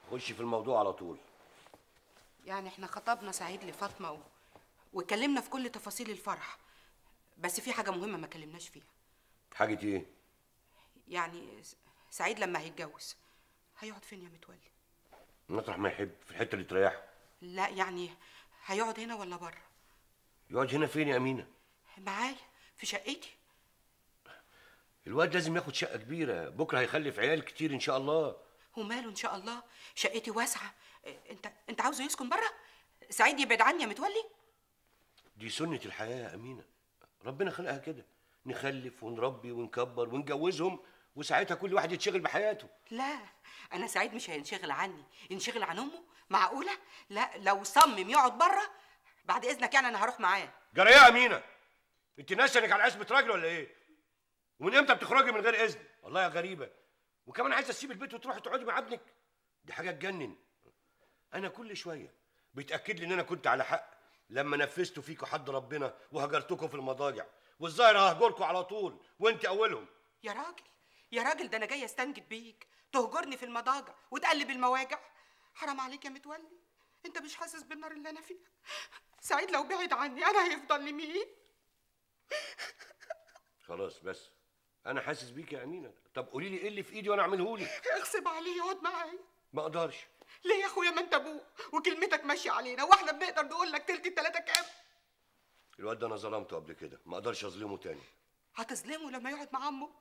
خش في الموضوع على طول يعني احنا خطبنا سعيد لفاطمه و... واتكلمنا في كل تفاصيل الفرح بس في حاجه مهمه ما كلمناش فيها حاجه ايه يعني س- سعيد لما هيتجوز هيقعد فين يا متولي مطرح ما يحب في الحته اللي تريحه لا يعني هيقعد هنا ولا بره يقعد هنا فين يا امينه معايا في شقتي الواد لازم ياخد شقه كبيره بكره هيخلف عيال كتير ان شاء الله وماله ان شاء الله شقتي واسعه إيه، انت انت عاوزه يسكن بره سعيد يبعد عني يا متولي دي سنه الحياه يا امينه ربنا خلقها كده نخلف ونربي ونكبر ونجوزهم وساعتها كل واحد يتشغل بحياته لا انا سعيد مش هينشغل عني ينشغل عن امه معقوله لا لو صمم يقعد بره بعد اذنك يعني انا هروح معاه جرى ايه يا امينه انت ناسيه انك على عزبه راجل ولا ايه ومن امتى بتخرجي من غير اذن والله يا غريبه وكمان عايزه تسيب البيت وتروحي تقعدي مع ابنك دي حاجه تجنن انا كل شويه بيتاكد لي ان انا كنت على حق لما نفذتوا فيكوا حد ربنا وهجرتكم في المضاجع والظاهر ههجركم على طول وانت اولهم يا راجل يا راجل ده انا جايه استنجد بيك تهجرني في المضاجع وتقلب المواجع حرام عليك يا متولي انت مش حاسس بالنار اللي انا فيها سعيد لو بعد عني انا هيفضل لي مين خلاص بس انا حاسس بيك يا امينه طب قولي لي ايه اللي في ايدي وانا اعمله لك اغصب عليه يقعد معايا ما اقدرش ليه يا اخويا ما انت ابوه وكلمتك ماشيه علينا واحنا بنقدر نقول لك تلت التلاته كام الواد ده انا ظلمته قبل كده ما اقدرش اظلمه تاني هتظلمه لما يقعد مع عمه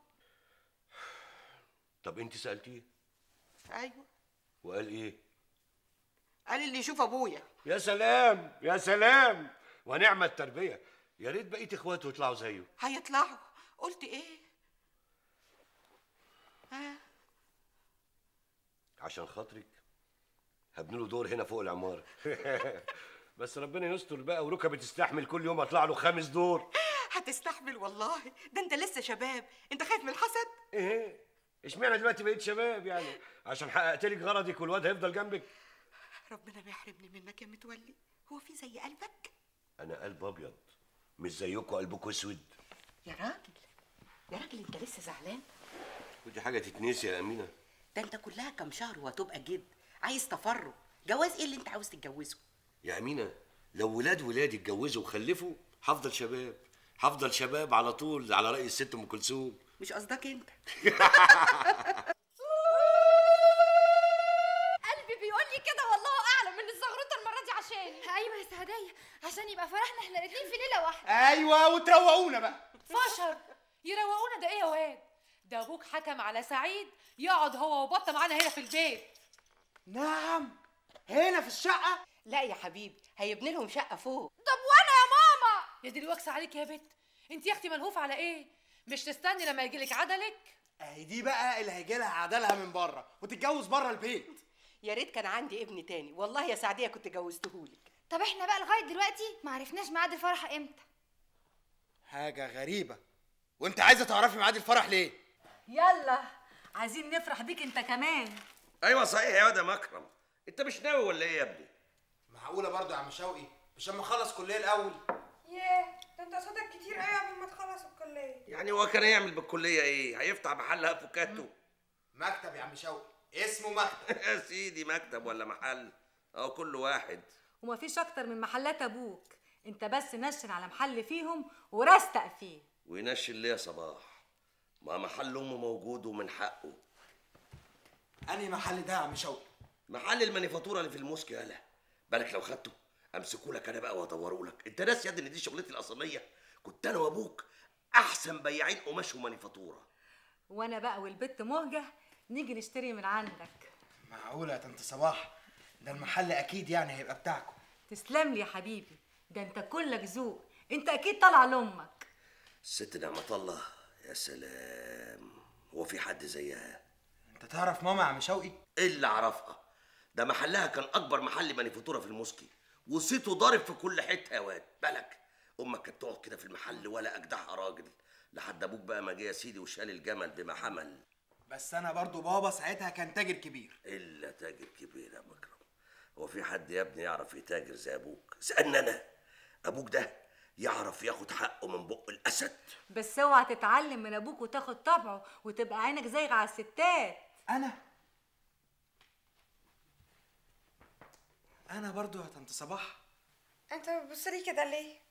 طب انت سالتيه ايوه وقال ايه قال اللي يشوف ابويا يا سلام يا سلام ونعم التربيه يا ريت بقيه اخواته يطلعوا زيه هيطلعوا قلت ايه ها عشان خاطرك هبني له دور هنا فوق العماره بس ربنا يستر بقى وركبه تستحمل كل يوم اطلع له خامس دور هتستحمل والله ده انت لسه شباب انت خايف من الحسد ايه اشمعنى دلوقتي بقيت شباب يعني عشان حققت لك غرضك والواد هيفضل جنبك ربنا ما يحرمني منك يا متولي هو في زي قلبك انا قلب ابيض مش زيكم قلبكم اسود يا راجل يا راجل انت لسه زعلان ودي حاجه تتنسي يا امينه ده انت كلها كام شهر وهتبقى جد عايز تفرغ جواز ايه اللي انت عاوز تتجوزه يا امينه لو ولاد ولادي اتجوزوا وخلفوا هفضل شباب هفضل شباب على طول على راي الست ام كلثوم مش قصدك انت قلبي بيقول لي كده والله اعلم ان الزغروطه المره دي عشاني ايوه يا سعديه عشان يبقى فرحنا احنا الاثنين في ليله واحده ايوه وتروقونا بقى فشر يروقونا ده ايه يا واد ده ابوك حكم على سعيد يقعد هو وبطه معانا هنا في البيت نعم هنا في الشقه لا يا حبيبي هيبني لهم شقه فوق طب وانا يا ماما يا دي الوكس عليك يا بت انت يا اختي ملهوفه على ايه مش تستني لما يجيلك عدلك اهي دي بقى اللي هيجي لها عدلها من بره وتتجوز بره البيت يا ريت كان عندي ابن تاني والله يا سعديه كنت جوزتهولك طب احنا بقى لغايه دلوقتي ما عرفناش ميعاد الفرح امتى حاجه غريبه وانت عايزه تعرفي ميعاد الفرح ليه يلا عايزين نفرح بيك انت كمان ايوه صحيح يا واد يا مكرم انت مش ناوي ولا ايه يا ابني معقوله برضه يا عم شوقي مش اما اخلص كليه الاول ياه ده انت قصادك كتير قوي قبل ما تخلص الكليه يعني هو كان هيعمل بالكليه ايه هيفتح محل افوكاتو مكتب يا عم شوقي اسمه مكتب يا سيدي مكتب ولا محل اهو كل واحد وما فيش اكتر من محلات ابوك انت بس نشن على محل فيهم ورستق فيه وينشل ليه يا صباح ما محل امه موجود ومن حقه انهي محل ده يا عم شوقي محل المانيفاتوره اللي في الموسك يالا بالك لو خدته امسكوا لك انا بقى وادوره لك انت ناس يا ابني ان دي شغلتي الاصليه كنت انا وابوك احسن بياعين قماش ومانيفاتوره وانا بقى والبت مهجه نيجي نشتري من عندك معقوله يا طنط صباح ده المحل اكيد يعني هيبقى بتاعكم تسلم لي يا حبيبي ده انت كلك ذوق انت اكيد طالع لامك الست نعمة الله يا سلام هو في حد زيها انت تعرف ماما يا عم شوقي ايه اللي اعرفها ده محلها كان اكبر محل مانيفاتوره في الموسكي وصيته ضارب في كل حته يا واد بالك امك كانت تقعد كده في المحل ولا اجدعها راجل لحد ابوك بقى ما جه يا سيدي وشال الجمل بما حمل بس انا برضو بابا ساعتها كان تاجر كبير الا تاجر كبير يا مكرم هو في حد يا ابني يعرف يتاجر زي ابوك سالني انا ابوك ده يعرف ياخد حقه من بق الاسد بس اوعى تتعلم من ابوك وتاخد طبعه وتبقى عينك زايغه على الستات انا انا برضو يا طنط صباح انت بتبص لي كده ليه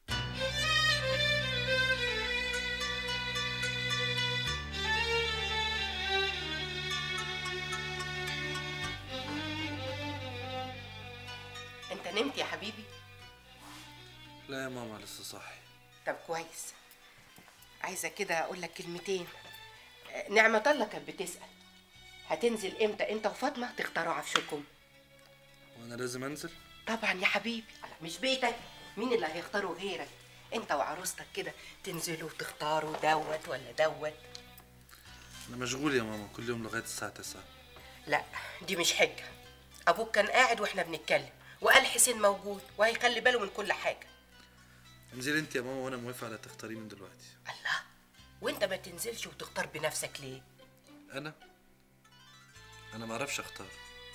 انت نمت يا حبيبي لا يا ماما لسه صاحي طب كويس عايزه كده اقول لك كلمتين آه، نعمة الله كانت بتسأل هتنزل امتى انت وفاطمة تختاروا عفشكم وانا لازم انزل طبعا يا حبيبي مش بيتك مين اللي هيختاره غيرك انت وعروستك كده تنزلوا وتختاروا دوت ولا دوت انا مشغول يا ماما كل يوم لغايه الساعه 9 لا دي مش حجة ابوك كان قاعد واحنا بنتكلم وقال حسين موجود وهيخلي باله من كل حاجة انزلي انت يا ماما وانا موافق على تختاريه من دلوقتي الله وانت ما تنزلش وتختار بنفسك ليه انا انا ما اعرفش اختار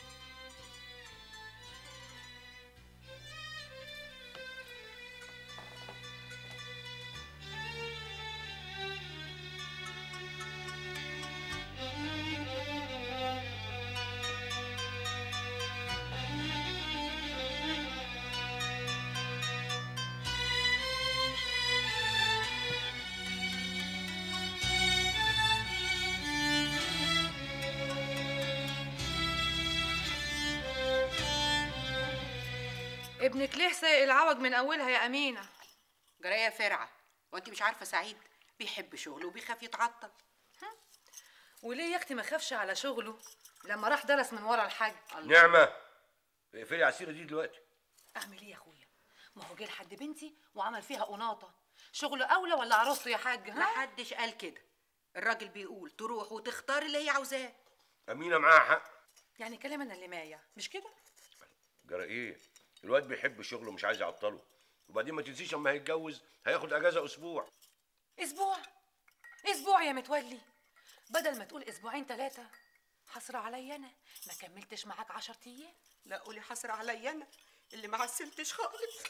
ابنك ليه سايق العوج من اولها يا امينه جرايه فرعة وانت مش عارفة سعيد بيحب شغله وبيخاف يتعطل وليه يا اختي ما خافش على شغله لما راح درس من ورا الحاج نعمه اقفلي على السيره دي دلوقتي اعمل ايه يا اخويا ما هو جه لحد بنتي وعمل فيها قناطه شغله اولى ولا عروسته يا حاج ها محدش قال كده الراجل بيقول تروح وتختار اللي هي عاوزاه امينه معاها حق يعني كلام انا اللي مايع مش كده جرى ايه الواد بيحب شغله مش عايز يعطله وبعدين ما تنسيش اما هيتجوز هياخد اجازه اسبوع اسبوع اسبوع يا متولي بدل ما تقول اسبوعين ثلاثه حسرة عليا انا ما كملتش معاك عشر ايام لا قولي حسرة عليا انا اللي ما عسلتش خالص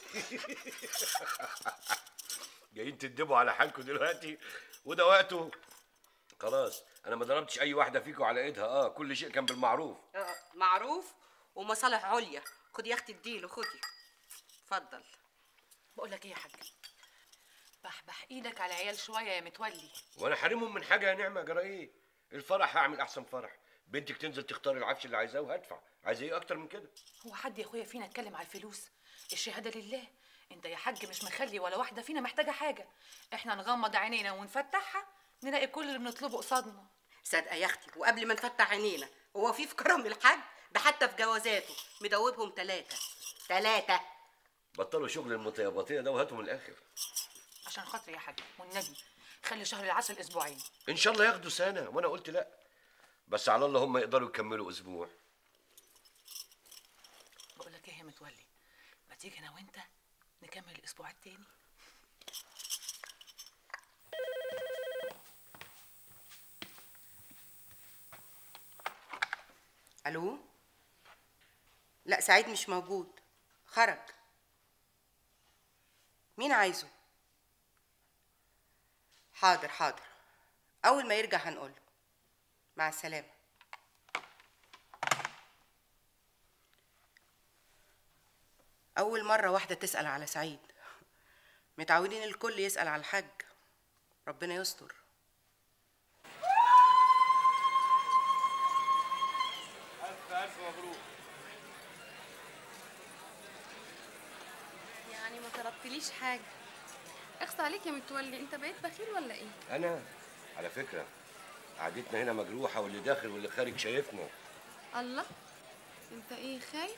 جايين تندبوا على حالكم دلوقتي وده وقته خلاص انا ما ضربتش اي واحده فيكم على ايدها اه كل شيء كان بالمعروف آه، معروف ومصالح عليا خدي يا اختي اديله خدي اتفضل بقول لك ايه يا حاج بحبح ايدك على العيال شويه يا متولي وانا حارمهم من حاجه يا نعمه جرى ايه الفرح هعمل احسن فرح بنتك تنزل تختار العفش اللي عايزاه وهدفع عايزه ايه اكتر من كده هو حد يا اخويا فينا اتكلم على الفلوس الشهاده لله انت يا حاج مش مخلي ولا واحده فينا محتاجه حاجه احنا نغمض عينينا ونفتحها نلاقي كل اللي بنطلبه قصادنا صادقه يا اختي وقبل ما نفتح عينينا هو في في كرم الحاج ده حتى في جوازاته مدوبهم ثلاثه ثلاثه بطلوا شغل المطيباتيه ده وهاتوا من الاخر عشان خاطري يا حاج والنبي خلي شهر العسل اسبوعين ان شاء الله ياخدوا سنه وانا قلت لا بس على الله هم يقدروا يكملوا اسبوع بقول لك ايه يا متولي ما تيجي انا وانت نكمل الاسبوع التاني الو لا سعيد مش موجود خرج مين عايزه حاضر حاضر اول ما يرجع هنقوله مع السلامه اول مره واحده تسال على سعيد متعودين الكل يسال على الحاج ربنا يستر يعني ما طلبتليش حاجه اخصى عليك يا متولي انت بقيت بخيل ولا ايه انا على فكره قعدتنا هنا مجروحه واللي داخل واللي خارج شايفنا الله انت ايه خايف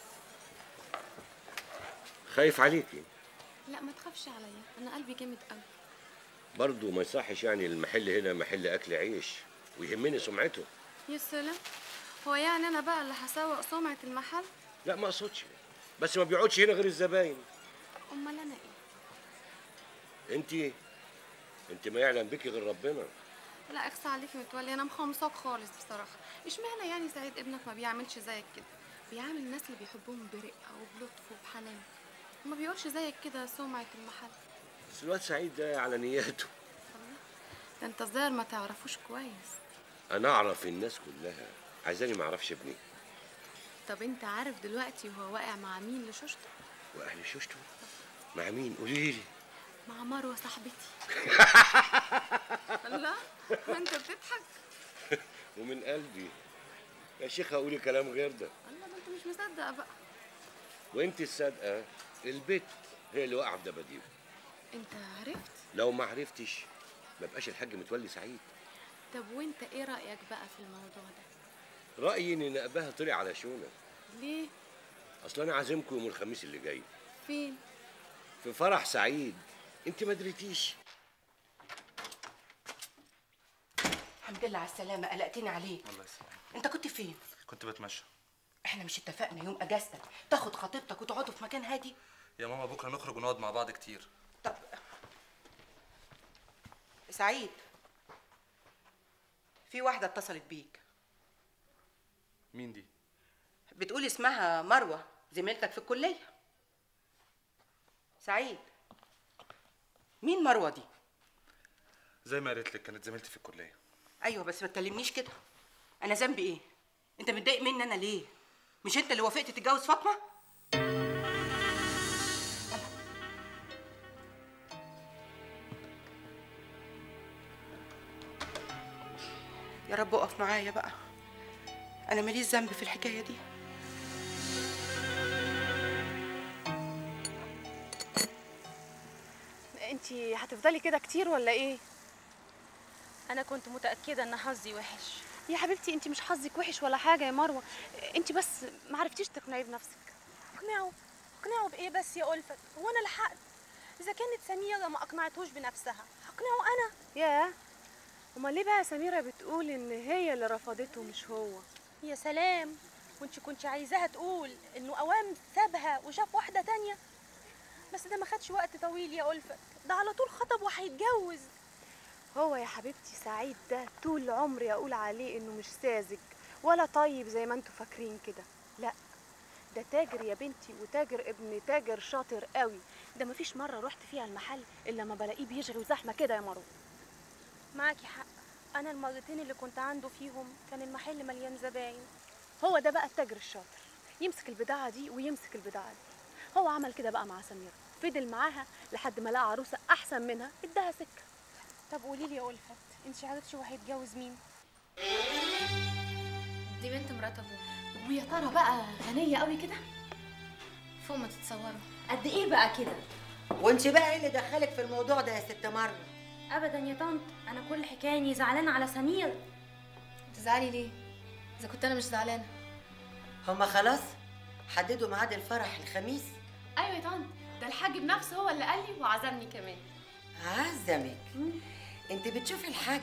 خايف عليكي لا ما تخافش عليا انا قلبي جامد قوي برضه ما يصحش يعني المحل هنا محل اكل عيش ويهمني سمعته يا سلام هو يعني انا بقى اللي هسوق سمعه المحل لا ما اقصدش بس ما بيقعدش هنا غير الزباين امال انا ايه انت انت ما يعلم بك غير ربنا لا اخصى عليك يا متولي انا مخمصاك خالص بصراحه اشمعنى يعني سعيد ابنك ما بيعملش زيك كده بيعامل الناس اللي بيحبهم برقه وبلطف وبحنان وما بيقولش زيك كده سمعه المحل بس الواد سعيد ده على نياته ده انت الظاهر ما تعرفوش كويس انا اعرف الناس كلها عايزاني ما اعرفش ابني طب انت عارف دلوقتي هو واقع مع مين لشوشته واهل شوشته مع مين قولي لي مع مروه صاحبتي الله انت بتضحك ومن قلبي يا شيخ قولي كلام غير ده الله ما انت مش مصدق بقى وانت الصادقه البت هي اللي واقعه في دباديب انت عرفت لو ما عرفتش ما بقاش الحاج متولي سعيد طب وانت ايه رايك بقى في الموضوع ده رايي ان نقبها طلع على شونه ليه اصل انا عازمكم يوم الخميس اللي جاي فين في فرح سعيد انت ما دريتيش الحمد لله على السلامه قلقتني عليك الله يسلمك انت كنت فين كنت بتمشى احنا مش اتفقنا يوم اجازتك تاخد خطيبتك وتقعدوا في مكان هادي يا ماما بكره نخرج ونقعد مع بعض كتير طب سعيد في واحده اتصلت بيك مين دي بتقول اسمها مروه زميلتك في الكليه سعيد مين مروه دي زي ما قالت لك كانت زميلتي في الكليه ايوه بس ما تكلمنيش كده انا ذنبي ايه انت متضايق مني انا ليه مش انت اللي وافقت تتجوز فاطمه يا رب اقف معايا بقى انا ماليش ذنب في الحكايه دي انت هتفضلي كده كتير ولا ايه انا كنت متاكده ان حظي وحش يا حبيبتي انت مش حظك وحش ولا حاجه يا مروه انت بس ما عرفتيش تقنعي بنفسك اقنعه اقنعه بايه بس يا ألفت هو انا لحقت اذا كانت سميره ما اقنعتهوش بنفسها هقنعه انا ياه امال ليه بقى سميره بتقول ان هي اللي رفضته مش هو يا سلام وانت كنت عايزاها تقول انه اوام سابها وشاف واحده تانية بس ده ما خدش وقت طويل يا ألفت ده على طول خطب وهيتجوز هو يا حبيبتي سعيد ده طول عمري اقول عليه انه مش ساذج ولا طيب زي ما انتوا فاكرين كده لا ده تاجر يا بنتي وتاجر ابن تاجر شاطر قوي ده مفيش مره رحت فيها المحل الا ما بلاقيه بيشغل وزحمه كده يا مروه معاكي حق انا المرتين اللي كنت عنده فيهم كان المحل مليان زباين هو ده بقى التاجر الشاطر يمسك البضاعه دي ويمسك البضاعه دي هو عمل كده بقى مع سميره فضل معاها لحد ما لقى عروسه احسن منها اداها سكه طب قولي لي يا ألفت انت عرفتي هو هيتجوز مين دي بنت مرات ابوه ويا ترى بقى غنيه قوي كده فوق ما تتصوروا قد ايه بقى كده وانت بقى ايه اللي دخلك في الموضوع ده يا ست مرة ابدا يا طنط انا كل حكايه اني زعلانه على سمير تزعلي ليه اذا كنت انا مش زعلانه هما خلاص حددوا ميعاد الفرح الخميس ايوه يا طنط ده الحاج بنفسه هو اللي قال لي وعزمني كمان عزمك انت بتشوفي الحاج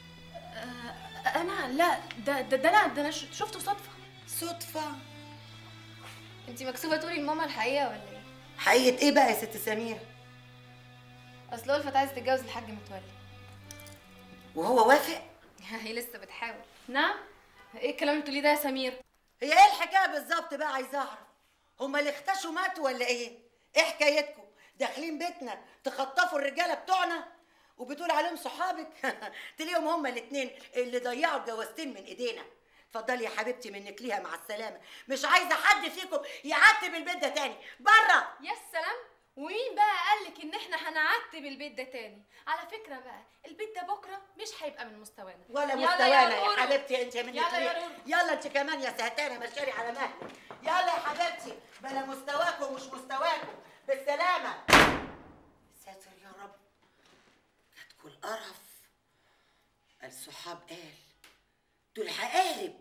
انا لا ده ده, ده انا ده انا ش- شفته صدفه صدفة انت مكسوفه تقولي لماما الحقيقه ولا ايه حقيقة ايه بقى يا ست سميرة اصل ألفت عايزه تتجوز الحاج متولي وهو وافق هي لسه بتحاول نعم ايه الكلام اللي بتقوليه ده يا سمير هي ايه الحكاية بالظبط بقى عايزة اعرف هما اللي اختشوا ماتوا ولا ايه ايه حكايتكم داخلين بيتنا تخطفوا الرجالة بتوعنا وبتقول عليهم صحابك تلاقيهم هما الاتنين اللي ضيعوا الجوازتين من ايدينا اتفضلي يا حبيبتي منك ليها مع السلامة مش عايزة حد فيكم يعتب البيت ده تاني بره يا سلام ومين بقى قالك ان احنا هنعتب البيت ده تاني على فكره بقى البيت ده بكره مش هيبقى من مستوانا ولا يلا مستوانا يا يا نورو. حبيبتي انت منك يلا يا ليه؟ نورو. يلا انت كمان يا سهتانه مشاري على مهلك يلا يا حبيبتي بلا مستواكم ومش مستواكم بالسلامه ساتر يا رب جاتكوا القرف الصحاب قال دول حقارب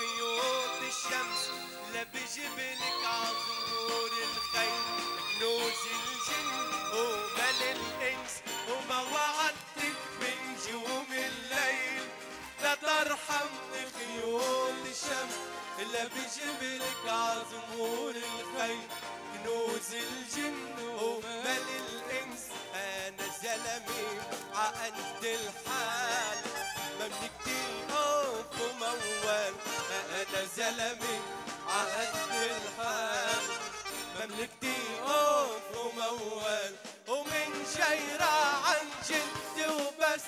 خيوط الشمس لا بجبلك عصفور الخيل كنوز الجن ومال الانس وما وعدتك بنجوم الليل لا ترحم خيوط الشمس لا بجبلك عزمور الخيل كنوز الجن ومال الانس انا زلمي عقد الحال مملكتي خوف وموال انا زلمي عقد الحال مملكتي خوف وموال ومن شيرة عن جد وبس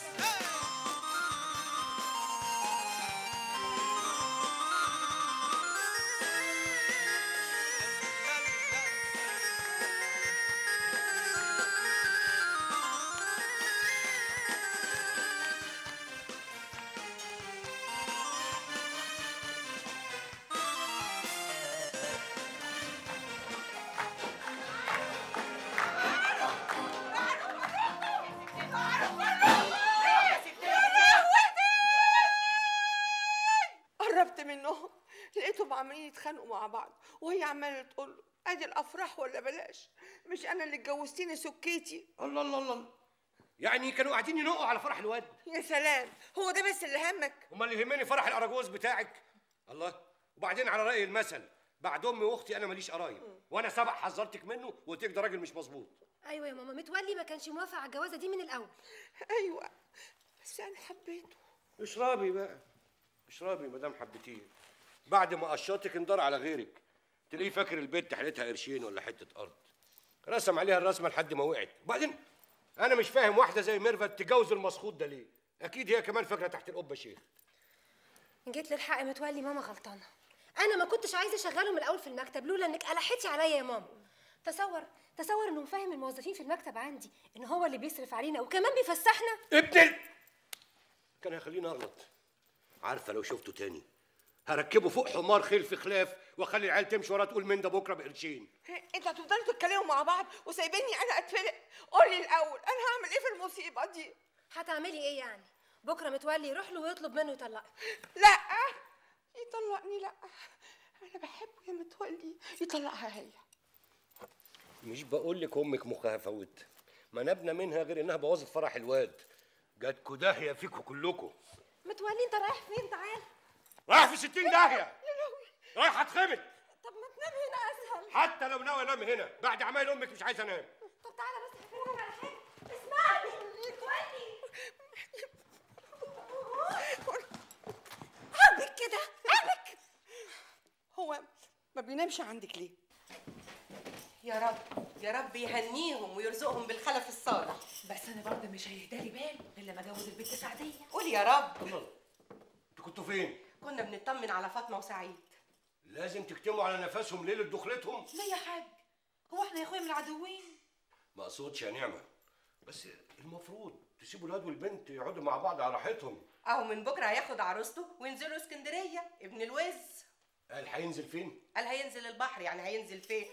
قربت منهم لقيتهم عمالين يتخانقوا مع بعض وهي عماله تقول له ادي الافراح ولا بلاش مش انا اللي اتجوزتيني سكيتي الله الله الله يعني كانوا قاعدين ينقوا على فرح الواد يا سلام هو ده بس اللي همك امال اللي يهمني فرح الاراجوز بتاعك الله وبعدين على راي المثل بعد امي واختي انا ماليش قرايب وانا سبق حذرتك منه وقلت لك ده راجل مش مظبوط ايوه يا ماما متولي ما كانش موافق على الجوازه دي من الاول ايوه بس انا حبيته اشربي بقى اشربي ما دام حبيتيه بعد ما قشطك اندار على غيرك تلاقيه فاكر البيت حالتها قرشين ولا حته ارض رسم عليها الرسمه لحد ما وقعت وبعدين انا مش فاهم واحده زي ميرفت تجوز المسخوط ده ليه اكيد هي كمان فاكره تحت القبه شيخ جيت للحق متولي ماما غلطانه انا ما كنتش عايزه اشغله من الاول في المكتب لولا انك قلحتي عليا يا ماما تصور تصور انه مفهم الموظفين في المكتب عندي ان هو اللي بيصرف علينا وكمان بيفسحنا ابن ال... كان هيخليني اغلط عارفه لو شفته تاني هركبه فوق حمار خيل في خلاف واخلي العيال تمشي وراه تقول من ده بكره بقرشين انتوا هتفضلوا تتكلموا مع بعض وسايبيني انا اتفلق قولي الاول انا هعمل ايه في المصيبه دي هتعملي ايه يعني بكره متولي يروح له ويطلب منه يطلقك لا يطلقني لا انا بحبه يا متولي يطلقها هي مش بقول لك امك مخها فوت ما نبنى منها غير انها بوظت فرح الواد جاتكوا داهيه فيكوا كلكوا متولي انت رايح فين تعال رايح في 60 داهيه رايح اتخبط طب ما تنام هنا اسهل حتى لو ناوي انام هنا بعد عمايل امك مش عايز انام طب تعالى بس هفهمك على حاجه اسمعني متولي عندك كده عندك هو ما بينامش عندك ليه يا رب يا رب يهنيهم ويرزقهم بالخلف الصالح بس انا برضه مش هيهدالي بال غير لما اجوز البنت سعديه قول يا رب انتوا كنتوا فين كنا بنطمن على فاطمه وسعيد لازم تكتموا على نفسهم ليله دخلتهم لا يا حاج هو احنا يا اخويا من العدوين ما اقصدش يا نعمه بس المفروض تسيبوا الواد والبنت يقعدوا مع بعض على راحتهم اهو من بكره هياخد عروسته وينزلوا اسكندريه ابن الوز قال هينزل فين قال هينزل البحر يعني هينزل فين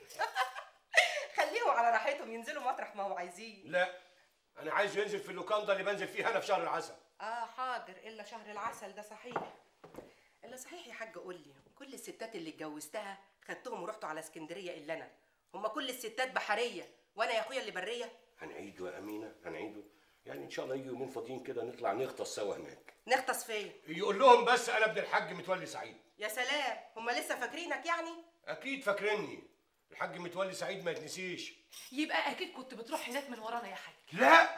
خليهم على راحتهم ينزلوا مطرح ما هو عايزين لا انا عايزه ينزل في اللوكاندا اللي بنزل فيها انا في شهر العسل اه حاضر الا شهر العسل ده صحيح الا صحيح يا حاج قول لي كل الستات اللي اتجوزتها خدتهم ورحتوا على اسكندريه الا انا هما كل الستات بحريه وانا يا اخويا اللي بريه هنعيده يا امينه هنعيده يعني ان شاء الله يجي يومين فاضيين كده نطلع نغطس سوا هناك نغطس فين يقول لهم بس انا ابن الحاج متولي سعيد يا سلام هما لسه فاكرينك يعني اكيد فاكريني الحاج متولي سعيد ما يتنسيش يبقى اكيد كنت بتروح هناك من ورانا يا حاج لا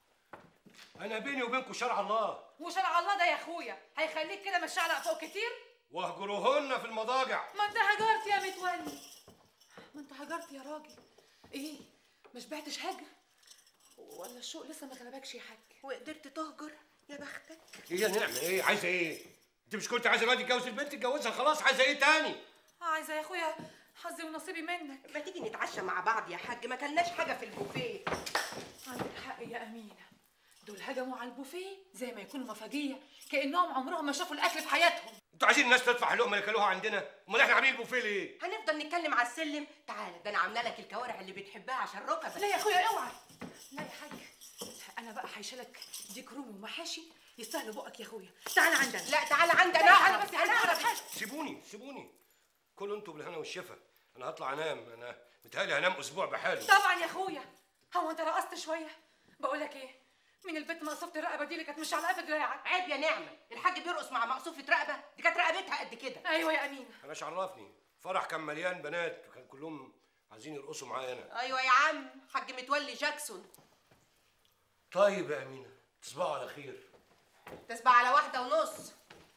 انا بيني وبينكم شرع الله وشرع الله ده يا اخويا هيخليك كده مش علق فوق كتير واهجروهن في المضاجع ما انت هجرت يا متولي ما انت هجرت يا راجل ايه ما شبعتش حاجه ولا الشوق لسه ما غلبكش يا حاج وقدرت تهجر يا بختك ايه يا نعمه ايه عايزه ايه انت مش كنت عايزه الواد يتجوز البنت اتجوزها خلاص عايزه ايه تاني عايزه يا اخويا حظي ونصيبي منك ما تيجي نتعشى مع بعض يا حاج ما كلناش حاجه في البوفيه عندك حق يا امينه دول هجموا على البوفيه زي ما يكونوا مفاجيه كانهم عمرهم ما شافوا الاكل في حياتهم انتوا عايزين الناس تدفع اللقمه اللي كلوها عندنا امال احنا عاملين البوفيه ليه هنفضل نتكلم على السلم تعالى ده انا عامله لك الكوارع اللي بتحبها عشان ركبك لا يا اخويا اوعى لا يا حاج انا بقى هيشيلك ديك رومي ومحاشي يستاهلوا بقك يا اخويا تعالى عندنا لا تعالى عندنا لا، انا انا بس عايزه اعرف حاجه سيبوني كلوا انتوا بالهنا والشفا انا هطلع انام انا متهيألي هنام اسبوع بحاله طبعا يا اخويا هو انت رقصت شويه بقول لك ايه من البنت مقصوفه الرقبه دي اللي كانت مش علقه في دراعك عيب يا نعمه الحاج بيرقص مع مقصوفه رقبه دي كانت رقبتها قد كده ايوه يا امينه انا عرفني فرح كان مليان بنات وكان كلهم عايزين يرقصوا معايا انا ايوه يا عم حاج متولي جاكسون طيب يا امينه تصبحوا على خير تسبع على واحده ونص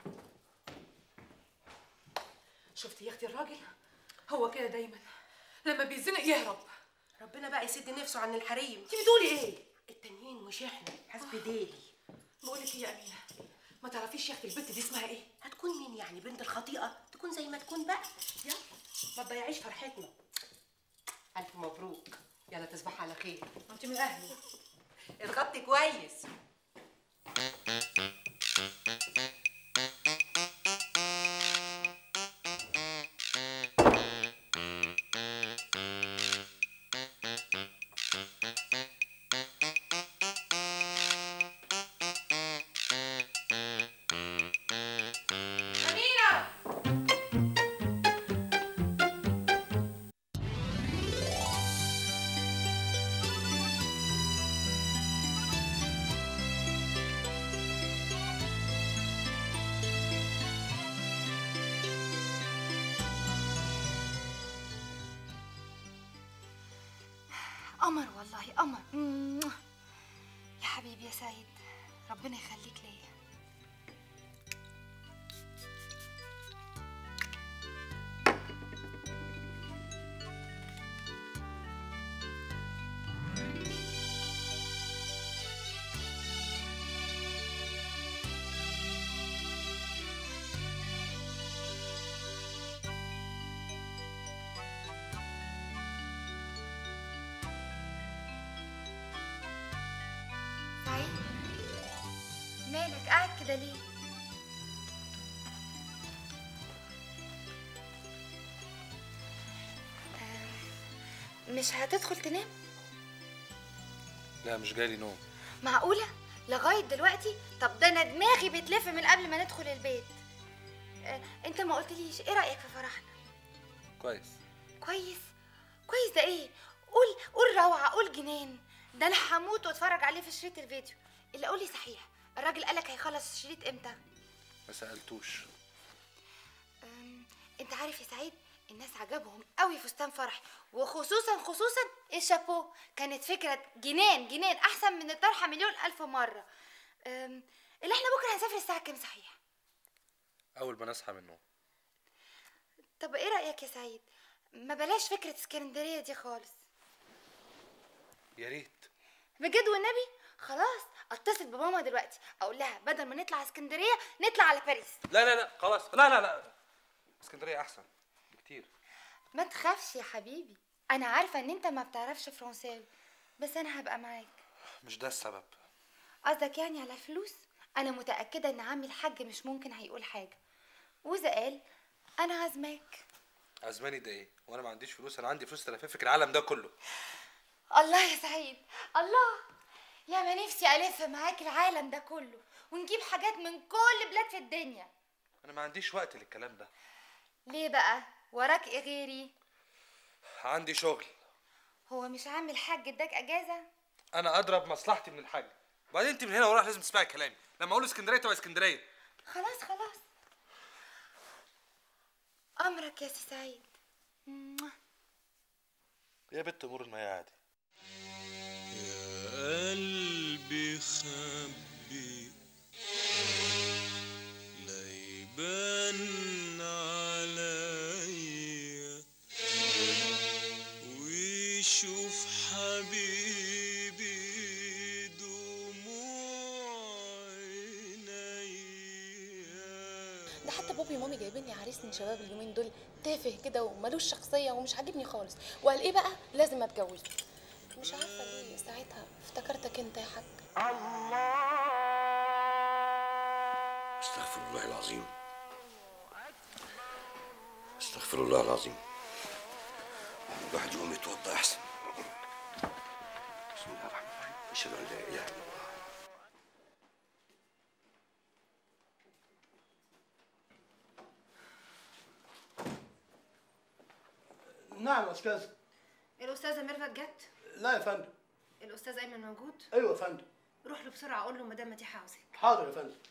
شفتي يا اختي الراجل هو كده دايما لما بيتزنق يهرب ربنا بقى يسد نفسه عن الحريم انت بتقولي ايه التانيين مش احنا حسب ديلي بقول لك ايه يا امينه ما تعرفيش يا اختي البنت دي اسمها ايه هتكون مين يعني بنت الخطيئه تكون زي ما تكون بقى يلا ما تضيعيش فرحتنا الف مبروك يلا تصبح على خير انت من اهلي اتغطي كويس امينه قمر والله قمر موah. يا حبيبي يا سيد ربنا يخليك ليا سعيد مالك قاعد كده ليه آه، مش هتدخل تنام لا مش جايلي نوم معقولة لغاية دلوقتي طب ده انا دماغي بتلف من قبل ما ندخل البيت آه، انت ما قلتليش ايه رأيك في فرحنا كويس كويس كويس ده ايه قول قول روعة قول جنان ده انا هموت واتفرج عليه في شريط الفيديو اللي قولي صحيح الراجل قالك هيخلص الشريط امتى ما سالتوش أم، انت عارف يا سعيد الناس عجبهم قوي فستان فرحي وخصوصا خصوصا الشابو كانت فكرة جنان جنان احسن من الطرحة مليون الف مرة أم، اللي احنا بكرة هنسافر الساعة كام صحيح اول ما نصحى من النوم طب ايه رأيك يا سعيد ما بلاش فكرة اسكندرية دي خالص يا ريت بجد والنبي خلاص اتصل بماما دلوقتي اقول لها بدل ما نطلع اسكندريه نطلع على باريس لا لا لا خلاص لا لا لا اسكندريه احسن بكتير ما تخافش يا حبيبي انا عارفه ان انت ما بتعرفش فرنساوي بس انا هبقى معاك مش ده السبب قصدك يعني على فلوس انا متاكده ان عمي الحاج مش ممكن هيقول حاجه واذا قال انا عازماك عزماني ده ايه وانا ما عنديش فلوس انا عندي فلوس تلففك العالم ده كله الله يا سعيد الله يا ما نفسي الف معاك العالم ده كله ونجيب حاجات من كل بلاد في الدنيا انا ما عنديش وقت للكلام ده ليه بقى وراك ايه غيري عندي شغل هو مش عامل حاج اداك اجازه انا اضرب مصلحتي من الحاج وبعدين انت من هنا وراح لازم تسمعي كلامي لما اقول اسكندريه تبقى اسكندريه خلاص خلاص امرك يا سي سعيد موah. يا بنت امور المياه عادي قلبي خبي لا يبان عليا ويشوف حبيبي دموع عينيا ده حتى بابي ومامي جايبين لي عريس من شباب اليومين دول تافه كده وملوش شخصيه ومش عاجبني خالص وقال ايه بقى لازم اتجوزه مش عارفه ليه ساعتها افتكرتك انت يا حاج استغفر الله العظيم استغفر الله العظيم الواحد يقوم يتوضا احسن بسم الله الرحمن الرحيم اشهد ان لا اله الا الله نعم يا استاذ الاستاذه ميرفت جت لا يا فندم الاستاذ ايمن موجود ايوه يا فندم روح له بسرعه قول له مدام مديحه عاوزك حاضر يا فندم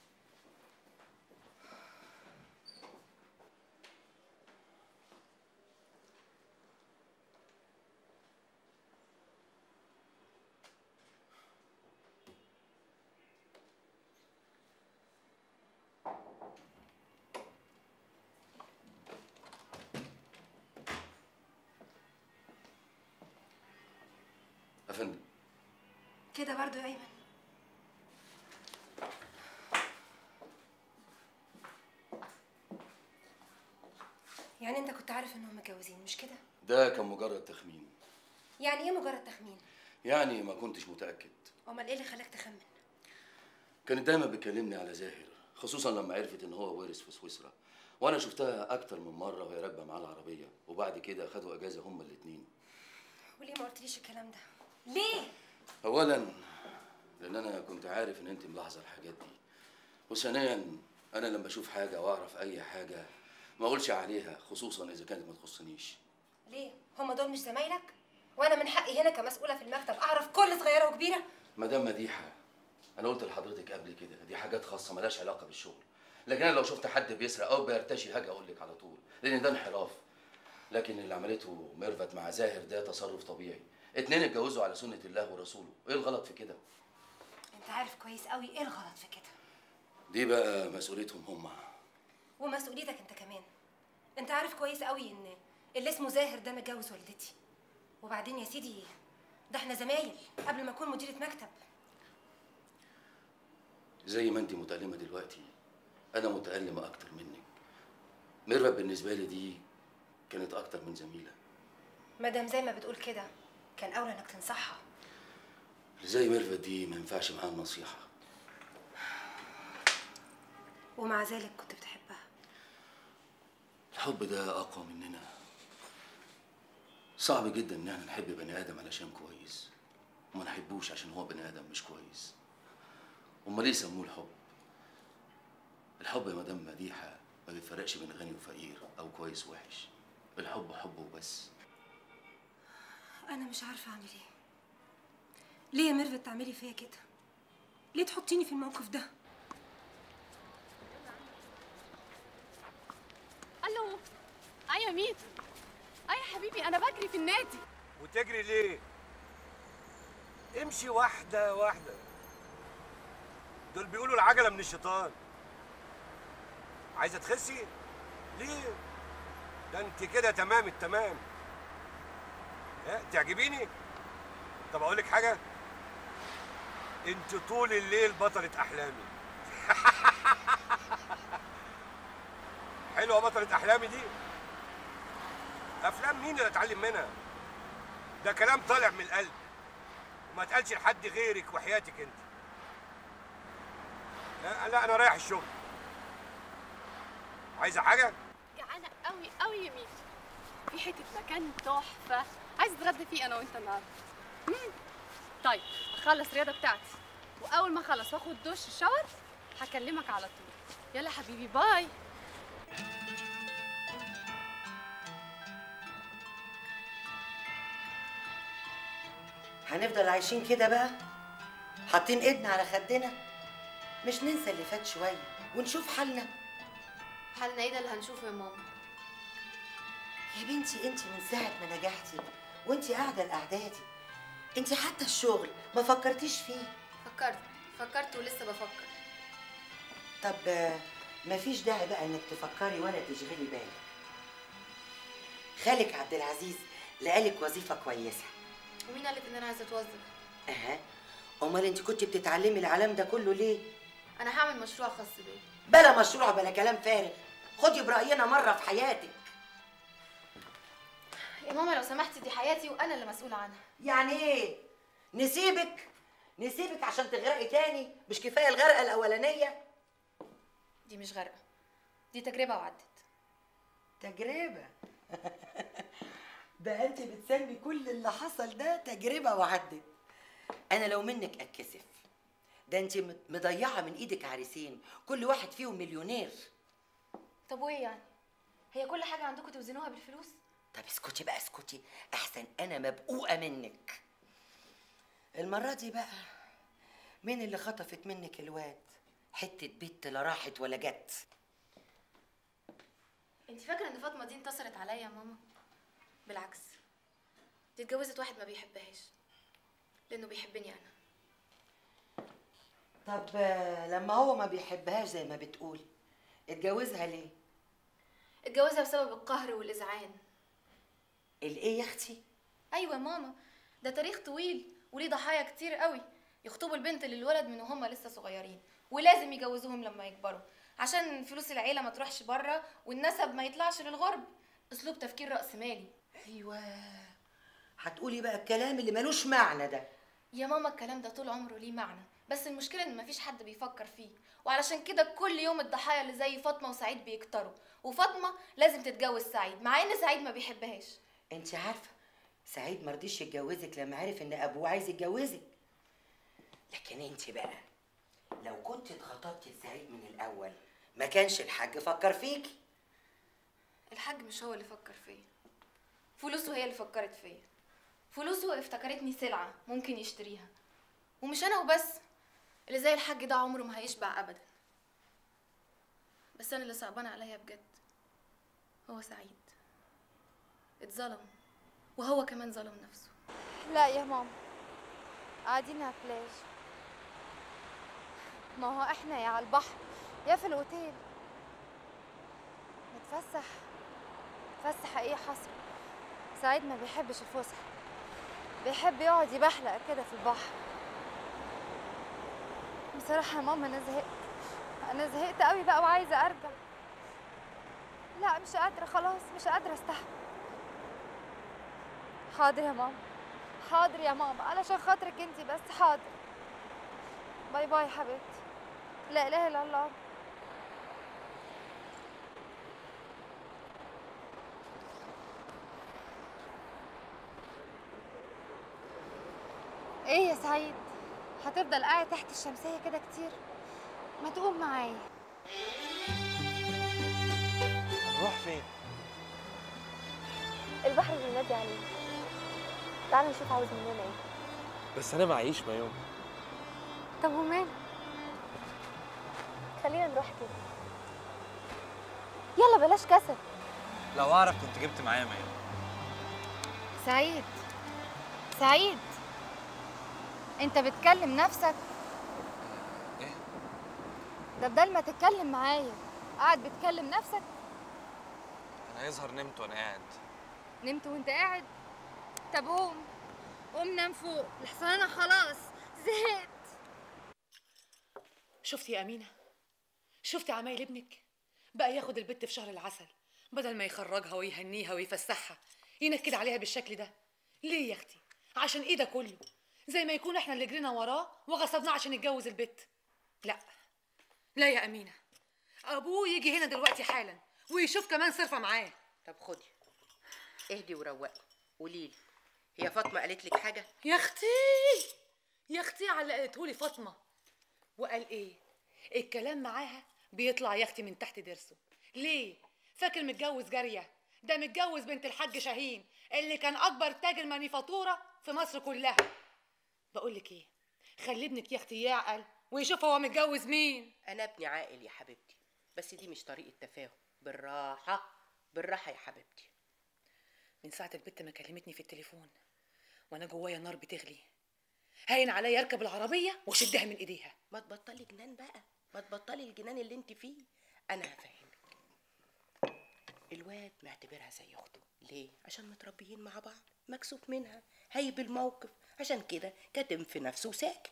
يا فندم كده برضو يا ايمن يعني انت كنت عارف انهم متجوزين مش كده ده كان مجرد تخمين يعني ايه مجرد تخمين يعني ما كنتش متأكد امال ايه اللي خلاك تخمن كانت دايما بتكلمني على زاهر خصوصا لما عرفت ان هو وارث في سويسرا وانا شفتها اكتر من مره وهي راكبه معاه العربيه وبعد كده خدوا اجازه هما الاتنين وليه ما قلتليش الكلام ده ليه اولا لان انا كنت عارف ان انت ملاحظه الحاجات دي وثانيا انا لما اشوف حاجه واعرف اي حاجه ما اقولش عليها خصوصا اذا كانت ما تخصنيش ليه هما دول مش زمايلك وانا من حقي هنا كمسؤوله في المكتب اعرف كل صغيره وكبيره مدام مديحه انا قلت لحضرتك قبل كده دي حاجات خاصه ملهاش علاقه بالشغل لكن انا لو شفت حد بيسرق او بيرتشي هاجي اقول لك على طول لان ده انحراف لكن اللي عملته ميرفت مع زاهر ده تصرف طبيعي اتنين اتجوزوا على سنه الله ورسوله ايه الغلط في كده انت عارف كويس قوي ايه الغلط في كده دي بقى مسؤوليتهم هم ومسؤوليتك انت كمان انت عارف كويس قوي ان اللي اسمه زاهر ده متجوز والدتي وبعدين يا سيدي ده احنا زمايل قبل ما اكون مديره مكتب زي ما انت متألمة دلوقتي أنا متألمة أكتر منك ميرفت بالنسبة لي دي كانت أكتر من زميلة مادام زي ما بتقول كده كان اولى انك تنصحها اللي زي ميرفت دي ما ينفعش معاها النصيحة ومع ذلك كنت بتحبها الحب ده أقوى مننا صعب جدا إن احنا نحب بني آدم علشان كويس وما نحبوش عشان هو بني آدم مش كويس أمال ليه سموه الحب؟ الحب يا مدام مديحة ما بيفرقش بين غني وفقير أو كويس ووحش الحب حب وبس انا مش عارفه اعمل ايه ليه يا ميرفت تعملي فيا كده ليه تحطيني في الموقف ده الو ايوه ميت ايوه حبيبي انا بجري في النادي وتجري ليه؟ امشي واحدة واحدة دول بيقولوا العجلة من الشيطان عايزة تخسي؟ ليه؟ ده انت كده تمام التمام ها تعجبيني؟ طب اقول لك حاجة؟ انت طول الليل بطلة احلامي حلوة بطلة احلامي دي؟ افلام مين اللي اتعلم منها؟ ده كلام طالع من القلب وما تقالش لحد غيرك وحياتك انت لا لا انا رايح الشغل عايزه حاجه جعانه قوي قوي يا ميت في حته مكان تحفه عايز اتغدى فيه انا وانت النهارده مم. طيب اخلص الرياضه بتاعتي واول ما اخلص واخد دش الشاور هكلمك على طول يلا حبيبي باي هنفضل عايشين كده بقى حاطين ايدنا على خدنا مش ننسى اللي فات شويه ونشوف حالنا حالنا ايه ده اللي هنشوفه يا ماما يا بنتي انت من ساعه ما نجحتي وانت قاعده لاعدادي انت حتى الشغل ما فكرتيش فيه فكرت فكرت ولسه بفكر طب آه، مفيش داعي بقى انك تفكري ولا تشغلي بالك خالك عبد العزيز لقالك وظيفه كويسه ومين قالك ان انا عايزه اتوظف اها امال انت كنت بتتعلمي العلام ده كله ليه انا هعمل مشروع خاص بيا بلا مشروع بلا كلام فارغ خدي براينا مره في حياتك يا ماما لو سمحتي دي حياتي وانا اللي مسؤوله عنها يعني ايه نسيبك نسيبك عشان تغرقي تاني مش كفايه الغرقه الاولانيه دي مش غرقه دي تجربه وعدت تجربه ده انت بتسمي كل اللي حصل ده تجربه وعدت انا لو منك اتكسف ده انت مت- مضيعه من ايدك عريسين كل واحد فيهم مليونير طب وايه يعني هي كل حاجه عندكم توزنوها بالفلوس طب اسكتي بقى اسكتي احسن انا مبقوقه منك المره دي بقى مين اللي خطفت منك الواد حته بنت لا راحت ولا جت انت فاكره ان فاطمه دي انتصرت عليا يا ماما بالعكس دي اتجوزت واحد ما بيحبهاش لانه بيحبني انا طب آه، لما هو ما بيحبهاش زي ما بتقول اتجوزها ليه اتجوزها بسبب القهر والازعاج الايه يا اختي ايوه يا ماما ده تاريخ طويل وليه ضحايا كتير قوي يخطبوا البنت للولد من وهم لسه صغيرين ولازم يجوزوهم لما يكبروا عشان فلوس العيله ما تروحش بره والنسب ما يطلعش للغرب اسلوب تفكير راسمالي ايوه هتقولي بقى الكلام اللي ملوش معنى ده يا ماما الكلام ده طول عمره ليه معنى بس المشكله ان مفيش حد بيفكر فيه وعلشان كده كل يوم الضحايا اللي زي فاطمه وسعيد بيكتروا وفاطمه لازم تتجوز سعيد مع ان سعيد ما بيحبهاش انت عارفه سعيد مرضيش يتجوزك لما عرف ان ابوه عايز يتجوزك لكن انت بقى لو كنت اتخطبتي لسعيد من الاول ما كانش الحاج فكر فيكي الحاج مش هو اللي فكر فيا فلوسه هي اللي فكرت فيا فلوسه افتكرتني سلعة ممكن يشتريها ومش أنا وبس اللي زي الحاج ده عمره ما هيشبع أبدا بس أنا اللي صعبان عليا بجد هو سعيد اتظلم وهو كمان ظلم نفسه لا يا ماما قاعدين على البلاج ما هو احنا يا على البحر يا في الاوتيل نتفسح نتفسح ايه حصل سعيد ما بيحبش الفسح بيحب يقعد يبحلق كده في البحر بصراحة يا ماما انا زهقت انا زهقت قوي بقى وعايزة ارجع لا مش قادرة خلاص مش قادرة استحمل حاضر يا ماما حاضر يا ماما علشان خاطرك انتي بس حاضر باي باي حبيبتي لا اله الا الله ايه يا سعيد هتفضل قاعد تحت الشمسية كده كتير ما تقوم معايا نروح فين؟ البحر بينادي علينا تعالى نشوف عاوز مننا ايه بس انا معيش مايو طب ومال خلينا نروح كده يلا بلاش كسل لو اعرف كنت جبت معايا مايو سعيد سعيد انت بتكلم نفسك ايه ده بدل ما تتكلم معايا قاعد بتكلم نفسك انا يظهر نمت وانا قاعد نمت وانت قاعد طب قوم قوم نام فوق لحسن انا خلاص زهقت شفتي يا أمينة؟ شفتي عمايل ابنك؟ بقى ياخد البت في شهر العسل بدل ما يخرجها ويهنيها ويفسحها ينكد عليها بالشكل ده ليه يا اختي؟ عشان ايه ده كله؟ زي ما يكون احنا اللي جرينا وراه وغصبناه عشان يتجوز البت لا لا يا أمينة أبوه يجي هنا دلوقتي حالا ويشوف كمان صرفة معاه طب خدي اهدي وروقي قولي لي هي فاطمه قالت لك حاجه يا اختي يا اختي علقتهولي فاطمه وقال ايه الكلام معاها بيطلع يا اختي من تحت ضرسه ليه فاكر متجوز جاريه ده متجوز بنت الحاج شاهين اللي كان اكبر تاجر مانيفاتوره في مصر كلها بقول لك ايه خلي ابنك يا اختي يعقل ويشوف هو متجوز مين انا ابني عاقل يا حبيبتي بس دي مش طريقه تفاهم بالراحه بالراحه يا حبيبتي من ساعه البت ما كلمتني في التليفون وانا جوايا نار بتغلي هين عليا اركب العربيه واشدها من ايديها ما تبطلي جنان بقى ما تبطلي الجنان اللي انت فيه انا هفهمك الواد معتبرها زي اخته ليه عشان متربيين مع بعض مكسوف منها هيب الموقف عشان كده كاتم في نفسه وساكت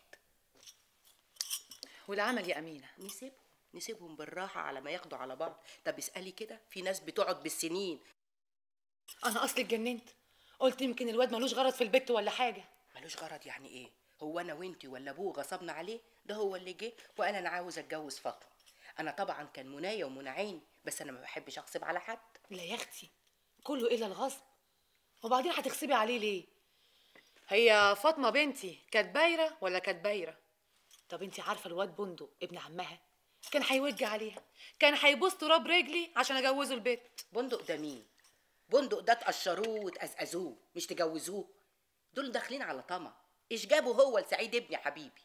والعمل يا امينه نسيبهم نسيبهم بالراحه على ما ياخدوا على بعض طب اسالي كده في ناس بتقعد بالسنين انا اصلي اتجننت قلت يمكن الواد ملوش غرض في البت ولا حاجه ملوش غرض يعني ايه هو انا وانتي ولا ابوه غصبنا عليه ده هو اللي جه وقال انا عاوز اتجوز فاطمه انا طبعا كان منايا ومنى عين بس انا ما بحبش اغصب على حد لا يا اختي كله الا الغصب وبعدين هتغصبي عليه ليه هي فاطمه بنتي كانت بايره ولا كانت بايره طب انت عارفه الواد بندق ابن عمها كان هيوج عليها كان هيبوس تراب رجلي عشان اجوزه البيت بندق ده مين بندق ده تقشروه وتقزقزوه مش تجوزوه دول داخلين على طمع ايش جابه هو لسعيد ابني حبيبي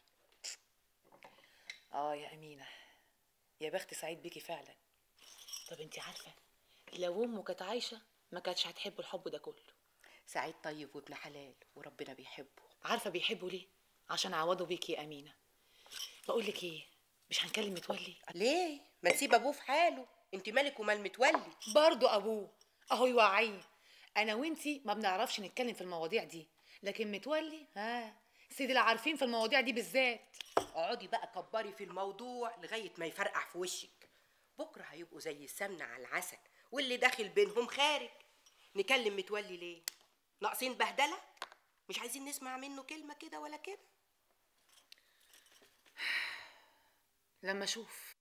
اه يا امينه يا بخت سعيد بيكي فعلا طب انت عارفه لو امه كانت عايشه ما كانتش هتحب الحب ده كله سعيد طيب وابن حلال وربنا بيحبه عارفه بيحبه ليه عشان عوضه بيكي يا امينه بقول لك ايه مش هنكلم متولي ليه ما تسيب ابوه في حاله انت مالك ومال متولي برضه ابوه اهو يوعيه انا وانتي ما بنعرفش نتكلم في المواضيع دي لكن متولي ها سيدي اللي عارفين في المواضيع دي بالذات اقعدي بقى كبري في الموضوع لغايه ما يفرقع في وشك بكره هيبقوا زي السمنه على العسل واللي داخل بينهم خارج نكلم متولي ليه ناقصين بهدله مش عايزين نسمع منه كلمه كده ولا كده لما اشوف